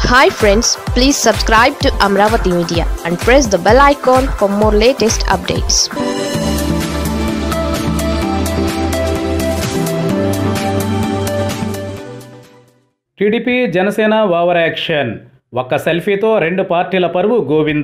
hi friends please subscribe to Amaravati media and press the bell icon for more latest updates TDP Janasena over action ఒక్క సెల్ఫీతో రెండు పార్టీల పరువు గోవింద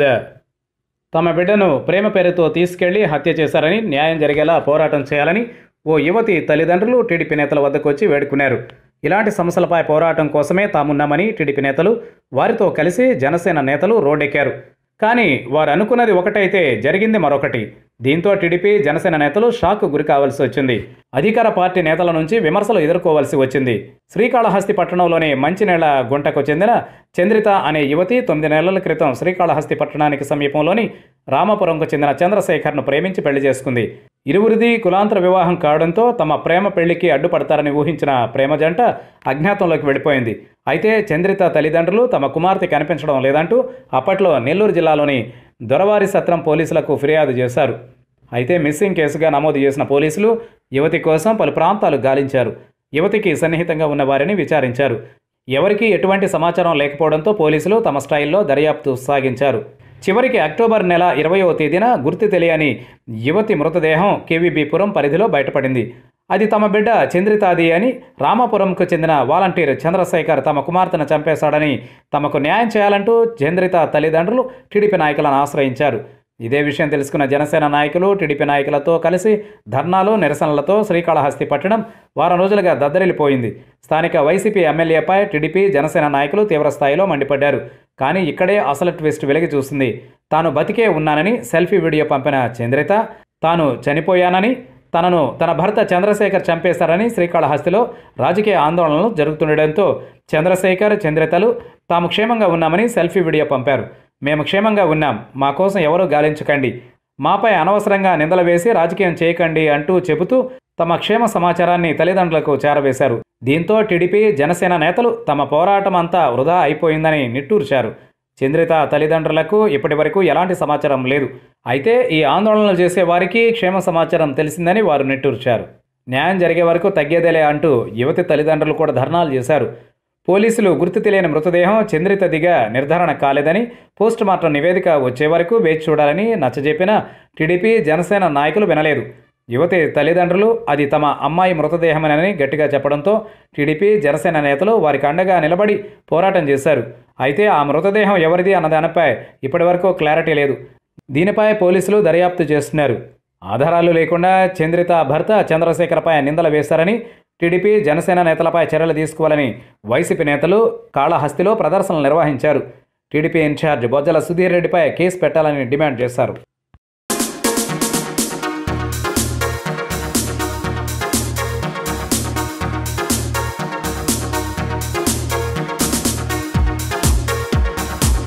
తమ బిడ్డను ప్రేమ పేరుతో తీసుకెళ్లి హత్య చేశారని న్యాయం జరిగేలా పోరాటం చేయాలని ఓ యువతి తల్లిదండ్రులు టీడీపీ నేతల వద్దకు వచ్చి వేడుకున్నారు ఇలాంటి సమస్యలపై పోరాటం కోసమే తామున్నామని టీడీపీ నేతలు వారితో కలిసి జనసేన నేతలు రోడ్డెక్కారు కానీ వారు అనుకున్నది ఒకటైతే జరిగింది మరొకటి దీంతో టీడీపీ జనసేన నేతలు షాక్ గురి కావాల్సి వచ్చింది అధికార పార్టీ నేతల నుంచి విమర్శలు ఎదుర్కోవాల్సి వచ్చింది శ్రీకాళహస్తి పట్టణంలోని మంచినీళ్ల గుంటకు చెందిన చంద్రిత అనే యువతి తొమ్మిది నెలల క్రితం శ్రీకాళహస్తి పట్టణానికి సమీపంలోని రామపురంకు చెందిన చంద్రశేఖర్ను ప్రేమించి పెళ్లి చేసుకుంది ఇరువురిది కులాంతర వివాహం కావడంతో తమ ప్రేమ పెళ్లికి అడ్డుపడతారని ఊహించిన ప్రేమ జంట అజ్ఞాతంలోకి వెళ్ళిపోయింది అయితే చంద్రిత తల్లిదండ్రులు తమ కుమార్తె కనిపించడం లేదంటూ అప్పట్లో నెల్లూరు జిల్లాలోని దొరవారి సత్రం పోలీసులకు ఫిర్యాదు చేశారు అయితే మిస్సింగ్ కేసుగా నమోదు చేసిన పోలీసులు యువతి కోసం పలు ప్రాంతాలు గాలించారు యువతికి సన్నిహితంగా ఉన్న వారిని విచారించారు ఎవరికీ ఎటువంటి సమాచారం లేకపోవడంతో పోలీసులు తమ స్టైల్లో దర్యాప్తు సాగించారు చివరికి అక్టోబర్ నెల ఇరవయో తేదీన గుర్తు తెలియని యువతి మృతదేహం కేవీబీపురం పరిధిలో బయటపడింది అది తమ బిడ్డ చంద్రితాది అని రామాపురంకు చెందిన వాలంటీర్ చంద్రశేఖర్ తమ కుమార్తెను చంపేశాడని తమకు న్యాయం చేయాలంటూ చంద్రిత తల్లిదండ్రులు టీడీపీ నాయకులను ఆశ్రయించారు ఇదే విషయం తెలుసుకున్న జనసేన నాయకులు టీడీపీ నాయకులతో కలిసి ధర్నాలు నిరసనలతో శ్రీకాళహస్తి పట్టణం వారం రోజులుగా దద్దరిల్లిపోయింది స్థానిక వైసీపీ ఎమ్మెల్యేపై టీడీపీ జనసేన నాయకులు తీవ్రస్థాయిలో మండిపడ్డారు కానీ ఇక్కడే అసలు ట్విస్ట్ వెలిగి చూసింది తాను బతికే ఉన్నానని సెల్ఫీ వీడియో పంపిన చంద్రిత తాను చనిపోయానని తనను తన భర్త చంద్రశేఖర్ చంపేశారని శ్రీకాళహస్తిలో రాజకీయ ఆందోళనలు జరుగుతుండటంతో చంద్రశేఖర్ చంద్రితలు తాము క్షేమంగా ఉన్నామని సెల్ఫీ వీడియో పంపారు మేము క్షేమంగా ఉన్నాం మా కోసం ఎవరూ గాలించకండి మాపై అనవసరంగా నిందలు వేసి రాజకీయం చేయకండి అంటూ చెబుతూ తమ క్షేమ సమాచారాన్ని తల్లిదండ్రులకు చేరవేశారు దీంతో టీడీపీ జనసేన నేతలు తమ పోరాటం అంతా వృధా అయిపోయిందని నిట్టూర్చారు చంద్రిత తల్లిదండ్రులకు ఇప్పటి వరకు ఎలాంటి సమాచారం లేదు అయితే ఈ ఆందోళనలు చేసే వారికి క్షేమ సమాచారం తెలిసిందని వారు నిట్టూర్చారు న్యాయం జరిగే వరకు తగ్గేదేలే అంటూ యువతి తల్లిదండ్రులు కూడా ధర్నాలు చేశారు పోలీసులు గుర్తు తెలియని మృతదేహం చంద్రితదిగా నిర్ధారణ కాలేదని పోస్టుమార్టం నివేదిక వచ్చే వరకు వేచి చూడాలని నచ్చజెప్పిన టీడీపీ జనసేన నాయకులు వినలేదు యువతి తల్లిదండ్రులు అది తమ అమ్మాయి మృతదేహమేనని గట్టిగా చెప్పడంతో టీడీపీ జనసేన నేతలు వారికి అండగా నిలబడి పోరాటం చేశారు అయితే ఆ మృతదేహం ఎవరిది అన్న దానిపై ఇప్పటివరకు క్లారిటీ లేదు దీనిపై పోలీసులు దర్యాప్తు చేస్తున్నారు ఆధారాలు లేకుండా చంద్రిత భర్త చంద్రశేఖర్పై నిందలు వేశారని టీడీపీ జనసేన నేతలపై చర్యలు తీసుకోవాలని వైసీపీ నేతలు కాళహస్తిలో ప్రదర్శనలు నిర్వహించారు టీడీపీ ఇన్ఛార్జ్ బొజ్జల సుధీర్ రెడ్డిపై కేసు పెట్టాలని డిమాండ్ చేశారు